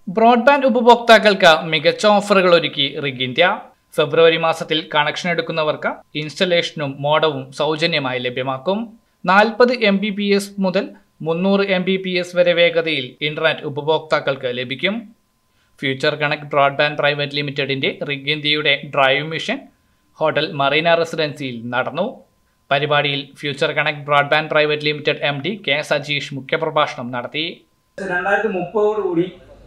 broadband ഉപഭോക്താക്കൾക്ക് മികച്ച ഓഫറുകൾ ഒരുക്കി റിഗ് ഇന്ത്യ ഫെബ്രുവരി മാസത്തിൽ കണക്ഷൻ എടുക്കുന്നവർക്ക് ഇൻസ്റ്റലേഷനും മോഡവും സൗജന്യമായി ലഭ്യമാക്കും നാൽപ്പത് എം ബി പി എസ് മുതൽ മുന്നൂറ് എം ബി പി എസ് വരെ വേഗതയിൽ ഇന്റർനെറ്റ് ഉപഭോക്താക്കൾക്ക് ലഭിക്കും ഫ്യൂച്ചർ കണക്ട് ബ്രോഡ്ബാൻഡ് പ്രൈവറ്റ് ലിമിറ്റഡിന്റെ റിഗ് ഇന്ത്യയുടെ ഡ്രൈവ് മിഷൻ ഹോട്ടൽ മറീന റെസിഡൻസിയിൽ നടന്നു പരിപാടിയിൽ Future Connect Broadband Private Limited M D K Sajeesh മുഖ്യപ്രഭാഷണം നടത്തി രണ്ടായിരത്തി മുപ്പതോടുകൂടി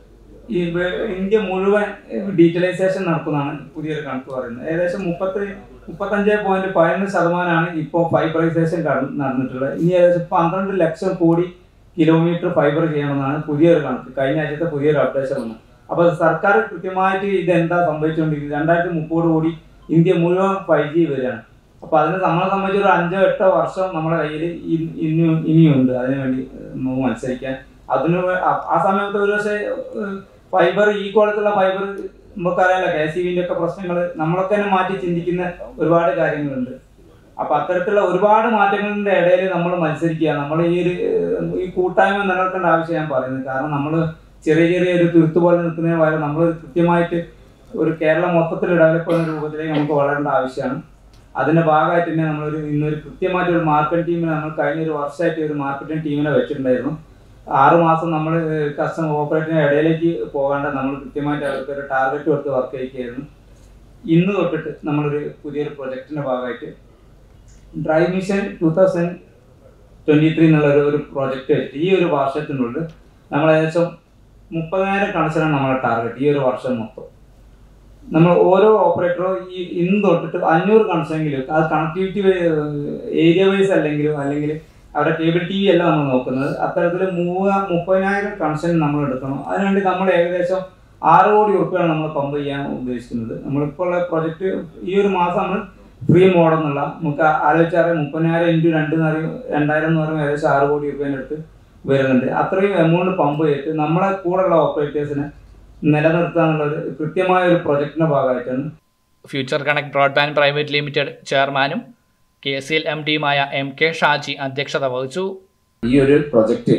ഈ വെ- ഇന്ത്യ മുഴുവൻ ഡീറ്റലൈസേഷൻ നടക്കുന്നതാണ് പുതിയൊരു കണക്ക് പറയുന്നത് ഏകദേശം മുപ്പത്തി മുപ്പത്തഞ്ച് പോയിന്റ് പതിനൊന്ന് ശതമാനമാണ് ഇപ്പോൾ ഫൈബറൈസേഷൻ കട- നടന്നിട്ടുള്ളത് ഇനി ഏകദേശം പന്ത്രണ്ട് ലക്ഷം കോടി കിലോമീറ്റർ ഫൈബർ ചെയ്യണമെന്നാണ് പുതിയൊരു കണക്ക് കഴിഞ്ഞ ആഴ്ചത്തെ പുതിയൊരു അപ്ഡേഷൻ വന്നത് അപ്പോൾ സർക്കാർ കൃത്യമായിട്ട് ഇതെന്താ സംഭവിച്ചുകൊണ്ടിരിക്കുന്നത് രണ്ടായിരത്തി മുപ്പതോടുകൂടി ഇന്ത്യ മുഴുവൻ ഫൈവ് ജി വരികയാണ് അപ്പോൾ അതിന് നമ്മളെ സംബന്ധിച്ച് ഒരു അഞ്ചോ എട്ടോ വർഷം നമ്മുടെ കയ്യിൽ ഇനിയും ഇനിയുണ്ട് അതിനുവേണ്ടി നമുക്ക് മത്സരിക്കാൻ അതിന് വേ- ആ- ആ സമയത്ത് ഒരു പക്ഷേ ഫൈബർ ഈ കോളത്തുള്ള ഫൈബർ നമുക്കറിയാലോ കെ സി വിന്റെ ഒക്കെ പ്രശ്നങ്ങൾ നമ്മളൊക്കെ തന്നെ മാറ്റി ചിന്തിക്കുന്ന ഒരുപാട് കാര്യങ്ങളുണ്ട് അപ്പൊ അത്തരത്തിലുള്ള ഒരുപാട് മാറ്റങ്ങളുടെ ഇടയിൽ നമ്മൾ മത്സരിക്കുക നമ്മൾ ഈ ഒരു ഏഹ്, ഈ കൂട്ടായ്മ നിലനിർത്തേണ്ട ആവശ്യം ഞാൻ പറയുന്നത് കാരണം നമ്മൾ ചെറിയ ചെറിയ ഒരു തുരുത്ത് പോലെ നിൽക്കുന്നതിന് പകരം നമ്മൾ കൃത്യമായിട്ട് ഒരു കേരളം മൊത്തത്തിൽ ഡെവലപ്പ് ചെയ്യുന്ന രൂപത്തിലേക്ക് നമുക്ക് വളരേണ്ട ആവശ്യമാണ് അതിന്റെ ഭാഗമായിട്ട് തന്നെ നമ്മളൊരു ഇന്നൊരു കൃത്യമായിട്ട് ഒരു മാർക്കറ്റിംഗ് ടീമിനെ നമ്മൾ കഴിഞ്ഞ ഒരു വർഷമായിട്ട് ഒരു മാർക്കറ്റിംഗ് ടീമിനെ വെച്ചിട്ടുണ്ടായിരുന്നു ആറ് മാസം നമ്മൾ കസ്റ്റമർ ഓപ്പറേറ്ററിന് ഇടയിലേക്ക് പോകാണ്ട് നമ്മൾ കൃത്യമായിട്ട് അവർക്ക് ഒരു ടാർഗറ്റ് കൊടുത്ത് വർക്ക് ചെയ്യിക്കുകയായിരുന്നു ഇന്ന് തൊട്ടിട്ട് നമ്മളൊരു പുതിയൊരു പ്രൊജക്ടിന്റെ ഭാഗമായിട്ട് drive mission two thousand twenty three എന്നുള്ള ഒരു- ഒരു പ്രോജക്റ്റ് വെച്ചിട്ട് ഈ ഒരു വർഷത്തിനുള്ളിൽ നമ്മൾ ഏകദേശം മുപ്പതിനായിരം കണക്ഷനാണ് നമ്മുടെ ടാർഗറ്റ് ഈ ഒരു വർഷം മൊത്തം നമ്മൾ ഓരോ ഓപ്പറേറ്ററും ഈ ഇന്ന് തൊട്ടിട്ട് അഞ്ഞൂറ് കണക്ഷനെങ്കിലും അത് കണക്ടിവിറ്റി ഏരിയ വൈസ് അല്ലെങ്കിലും അല്ലെങ്കിൽ അവരുടെ കേബിൾ ടി വി അല്ല നമ്മൾ നോക്കുന്നത് അത്തരത്തിൽ മൂവ മുപ്പതിനായിരം കണക്ഷൻ നമ്മൾ എടുക്കണം അതിനുവേണ്ടി നമ്മൾ ഏകദേശം ആറ് കോടി ഉറുപ്പിയാണ് നമ്മൾ പമ്പ് ചെയ്യാൻ ഉദ്ദേശിക്കുന്നത് നമ്മളിപ്പോൾ ഉള്ള പ്രൊജക്ട് ഈ ഒരു മാസം നമ്മൾ ഫ്രീ മോഡ് എന്നുള്ള നമുക്ക് ആലോചിച്ചാറിയാം മുപ്പതിനായിരം ഇൻറ്റു രണ്ട് എന്ന് പറയും രണ്ടായിരം എന്ന് പറയുമ്പോൾ ഏകദേശം ആറ് കോടി രൂപേൻ്റെ അടുത്ത് വരുന്നുണ്ട് അത്രയും എമൗണ്ട് പമ്പ് ചെയ്തിട്ട് നമ്മളെ കൂടെയുള്ള ഓപ്പറേറ്റേഴ്സിനെ നിലനിർത്തുക എന്നുള്ളത് കൃത്യമായ ഒരു പ്രൊജക്ടിന്റെ ഭാഗമായിട്ടാണ് Future Connect Broadband Private Limited ചെയർമാനും കെ സി എൽ എം ഡിയുമായ എം കെ ഷാജി അധ്യക്ഷത വഹിച്ചു ഈ ഒരു പ്രൊജക്റ്റ്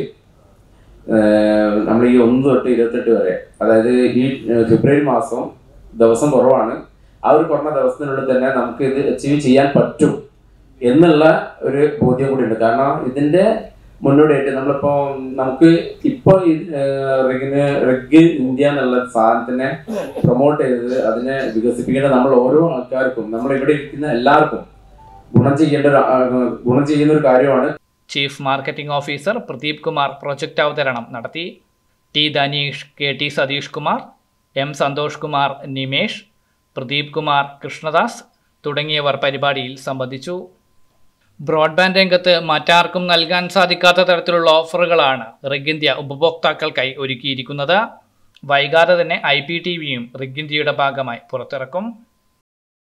നമ്മൾ ഈ ഒന്ന് തൊട്ട് ഇരുപത്തെട്ട് വരെ അതായത് ഈ ഏഹ്, ഫെബ്രുവരി മാസം ദിവസം കുറവാണ് ആ ഒരു കുറഞ്ഞ ദിവസത്തിനുള്ളിൽ തന്നെ നമുക്ക് ഇത് അച്ചീവ് ചെയ്യാൻ പറ്റും എന്നുള്ള ഒരു ബോധ്യം കൂടി ഉണ്ട് കാരണം ഇതിന്റെ മുന്നോടിയായിട്ട് നമ്മളിപ്പോ നമുക്ക് ഇപ്പോൾ ഈ റിഗിന് റിഗ് ഇന്ത്യ എന്നുള്ള സാധനത്തിനെ പ്രൊമോട്ട് ചെയ്തത് അതിനെ വികസിപ്പിക്കേണ്ട നമ്മൾ ഓരോ ആൾക്കാർക്കും നമ്മൾ ഇവിടെ ഇരിക്കുന്ന എല്ലാവർക്കും ഗുണം ചെയ്യേണ്ട ഒരു ആ, ഗുണം ചെയ്യുന്ന ഒരു കാര്യമാണ് chief marketing officer Pradeep Kumar project അവതരണം നടത്തി T Dhaneesh K T Satheesh Kumar M Santhosh Kumar Nimesh Pradeep Kumar Krishnadas തുടങ്ങിയവർ പരിപാടിയിൽ സംബന്ധിച്ചു ബ്രോഡ്ബാൻഡ് രംഗത്ത് മറ്റാർക്കും നൽകാൻ സാധിക്കാത്ത തരത്തിലുള്ള ഓഫറുകളാണ് റിഗ് ഇന്ത്യ ഉപഭോക്താക്കൾക്കായി ഒരുക്കിയിരിക്കുന്നത് വൈകാതെ തന്നെ ഐ പി ടി വിയും റിഗ് ഇന്ത്യയുടെ ഭാഗമായി പുറത്തിറക്കും